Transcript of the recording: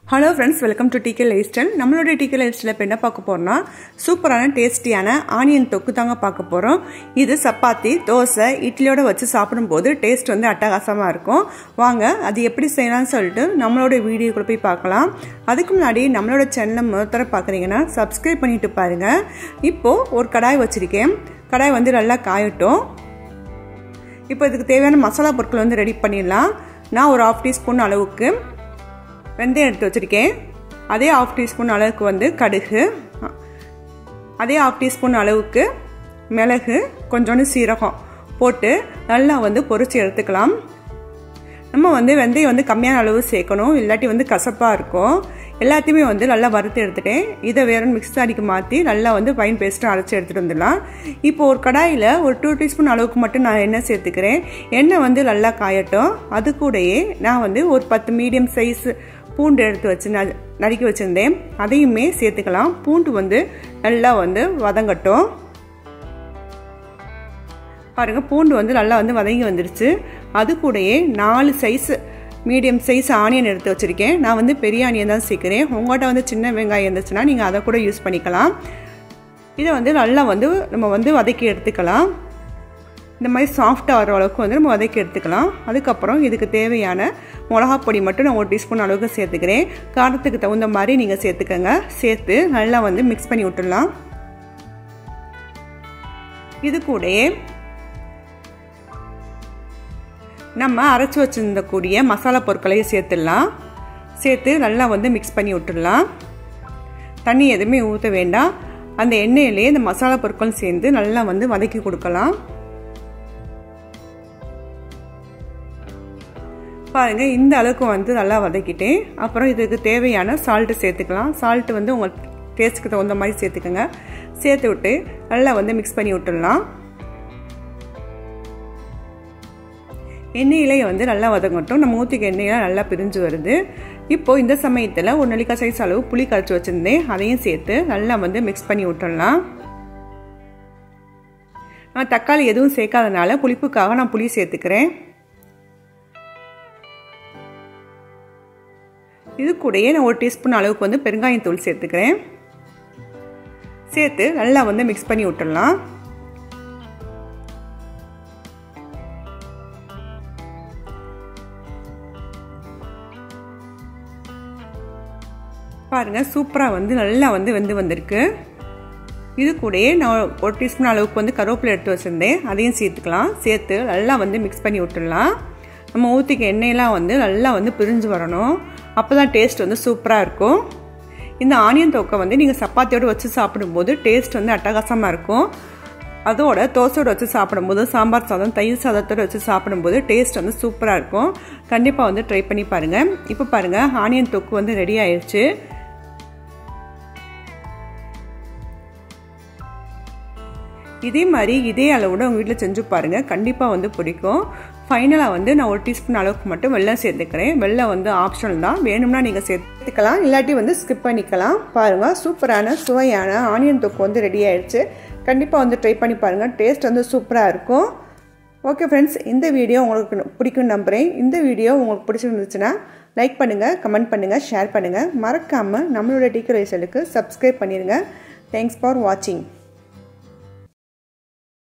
hello friends welcome to DK life style நம்மளுடைய DK life ஸ்டைலில் இப்போ என்ன பார்க்க போகிறோம்னா சூப்பரான டேஸ்டியான ஆனியன் தொக்கு தாங்க பார்க்க போகிறோம் இது சப்பாத்தி தோசை இட்லியோட வச்சு சாப்பிடும்போது டேஸ்ட் வந்து அட்டகாசமாக இருக்கும் வாங்க அது எப்படி செய்யலாம்னு சொல்லிட்டு நம்மளோட வீடியோக்குள்ள போய் பார்க்கலாம் அதுக்கு முன்னாடி நம்மளோட சேனலை முதல் பார்க்குறீங்கன்னா சப்ஸ்கிரைப் பண்ணிட்டு பாருங்கள் இப்போது ஒரு கடாய் வச்சுருக்கேன் கடாய் வந்து நல்லா காயட்டும் இப்போ இதுக்கு தேவையான மசாலா பொருட்கள் வந்து ரெடி பண்ணிடலாம் நான் ஒரு ஆஃப் டீஸ்பூன் அளவுக்கு வெந்தயம் எடுத்து வச்சுருக்கேன் அதே ஆஃப் டீஸ்பூன் அளவுக்கு வந்து கடுகு அதே ஆஃப் டீஸ்பூன் அளவுக்கு மிளகு கொஞ்சோண்டு சீரகம் போட்டு நல்லா வந்து பொறிச்சு எடுத்துக்கலாம் நம்ம வந்து வெந்தயம் வந்து கம்மியான அளவு சேர்க்கணும் இல்லாட்டி வந்து கசப்பாக இருக்கும் எல்லாத்தையுமே வந்து நல்லா வறுத்து எடுத்துட்டேன் இதை வேற மிக்ஸ் அடிக்க மாற்றி நல்லா வந்து பைன் பேஸ்ட்டு அரைச்சி எடுத்துகிட்டு வந்துடலாம் இப்போ ஒரு கடாயில் ஒரு டூ டீஸ்பூன் அளவுக்கு மட்டும் நான் எண்ணெய் சேர்த்துக்கிறேன் எண்ணெய் வந்து நல்லா காயட்டும் அது கூடயே நான் வந்து ஒரு பத்து மீடியம் சைஸ் பூண்டு எடுத்து வச்சு நறுக்கி வச்சுருந்தேன் அதையுமே சேர்த்துக்கலாம் பூண்டு வந்து நல்லா வந்து வதங்கட்டும் பாருங்கள் பூண்டு வந்து நல்லா வந்து வதங்கி வந்துருச்சு அது கூடயே நாலு சைஸ் மீடியம் சைஸ் ஆனியன் எடுத்து வச்சுருக்கேன் நான் வந்து பெரிய ஆனியன் தான் சேர்க்குறேன் உங்கள்கிட்ட வந்து சின்ன வெங்காயம் இருந்துச்சுன்னா நீங்கள் அதை கூட யூஸ் பண்ணிக்கலாம் இதை வந்து நல்லா வந்து நம்ம வந்து வதக்கி எடுத்துக்கலாம் இந்த மாதிரி சாஃப்டாக வர அளவுக்கு வந்து நம்ம வதக்கி எடுத்துக்கலாம் அதுக்கப்புறம் இதுக்கு தேவையான மிளகாப் பொடி மட்டும் நான் ஒரு டீஸ்பூன் அளவுக்கு சேர்த்துக்கிறேன் காரத்துக்கு தகுந்த மாதிரி நீங்கள் சேர்த்துக்கோங்க சேர்த்து நல்லா வந்து மிக்ஸ் பண்ணி விட்டுடலாம் இது கூடயே நம்ம அரைச்சி வச்சுருந்தக்கூடிய மசாலா பொருட்களையும் சேர்த்துடலாம் சேர்த்து நல்லா வந்து மிக்ஸ் பண்ணி விட்டுடலாம் தண்ணி எதுவுமே ஊற்ற வேண்டாம் அந்த எண்ணெயிலேயே இந்த மசாலா பொருட்கள் சேர்ந்து நல்லா வந்து வதக்கி கொடுக்கலாம் பாருங்கள் இந்த அளவுக்கு வந்து நல்லா வதக்கிட்டேன் அப்புறம் இதுக்கு தேவையான சால்ட்டு சேர்த்துக்கலாம் சால்ட்டு வந்து உங்கள் டேஸ்ட்டுக்கு தகுந்த மாதிரி சேர்த்துக்கோங்க சேர்த்து விட்டு நல்லா வந்து மிக்ஸ் பண்ணி விட்டுடலாம் எண்ணெயிலே வந்து நல்லா வதங்கட்டும் நம்ம ஊற்றிக்க எண்ணெயெல்லாம் நல்லா பிரிஞ்சு வருது இப்போது இந்த சமயத்தில் ஒரு நெல்லிக்காய் சைஸ் அளவு புளி கரைச்சி வச்சுருந்தேன் அதையும் சேர்த்து நல்லா வந்து மிக்ஸ் பண்ணி விட்டுடலாம் நான் தக்காளி எதுவும் சேர்க்காதனால புளிப்புக்காக நான் புளி சேர்த்துக்கிறேன் இது கூடயே நான் ஒரு டீஸ்பூன் அளவுக்கு வந்து பெருங்காயத்தூள் சேர்த்துக்கிறேன் சேர்த்து நல்லா வந்து மிக்ஸ் பண்ணி விட்டுடலாம் பாருங்கள் சூப்பராக வந்து நல்லா வந்து வெந்து வந்திருக்கு இது கூடயே நான் ஒரு டீஸ்பூன் அளவுக்கு வந்து கருவேப்பிலை எடுத்து வச்சுருந்தேன் அதையும் சேர்த்துக்கலாம் சேர்த்து நல்லா வந்து மிக்ஸ் பண்ணி விட்டுடலாம் நம்ம ஊற்றிக்க எண்ணெயெல்லாம் வந்து நல்லா வந்து பிரிஞ்சு வரணும் அப்போ தான் டேஸ்ட் வந்து சூப்பராக இருக்கும் இந்த ஆனியன் தொக்கை வந்து நீங்கள் சப்பாத்தியோடு வச்சு சாப்பிடும்போது டேஸ்ட் வந்து அட்டகாசமாக இருக்கும் அதோட தோசையோடு வச்சு சாப்பிடும்போது சாம்பார் சாதம் தயிர் சாதத்தோடு வச்சு சாப்பிடும்போது டேஸ்ட் வந்து சூப்பராக இருக்கும் கண்டிப்பாக வந்து ட்ரை பண்ணி பாருங்கள் இப்போ பாருங்கள் ஆனியன் தொக்கு வந்து ரெடி ஆயிடுச்சு இதே மாதிரி இதே அளவோட உங்கள் வீட்டில் செஞ்சு பாருங்கள் கண்டிப்பாக வந்து பிடிக்கும் ஃபைனலாக வந்து நான் ஒரு டீஸ்பூன் அளவுக்கு மட்டும் வெள்ளம் சேர்த்துக்கிறேன் வெள்ளம் வந்து ஆப்ஷனல் தான் வேணும்னா நீங்கள் சேர்த்துக்கலாம் இல்லாட்டி வந்து ஸ்கிப் பண்ணிக்கலாம் பாருங்கள் சூப்பரான சுவையான ஆனியன் தொக்கு வந்து ரெடி ஆயிடுச்சு கண்டிப்பாக வந்து ட்ரை பண்ணி பாருங்கள் டேஸ்ட் வந்து சூப்பராக இருக்கும் ஓகே ஃப்ரெண்ட்ஸ் இந்த வீடியோ உங்களுக்கு பிடிக்கும் நம்புகிறேன் இந்த வீடியோ உங்களுக்கு பிடிச்சிருந்துச்சுன்னா லைக் பண்ணுங்கள் கமெண்ட் பண்ணுங்கள் ஷேர் பண்ணுங்கள் மறக்காமல் நம்மளோட டீக்கர் சேனலுக்கு சப்ஸ்கிரைப் பண்ணிடுங்க தேங்க்ஸ் ஃபார் வாட்சிங்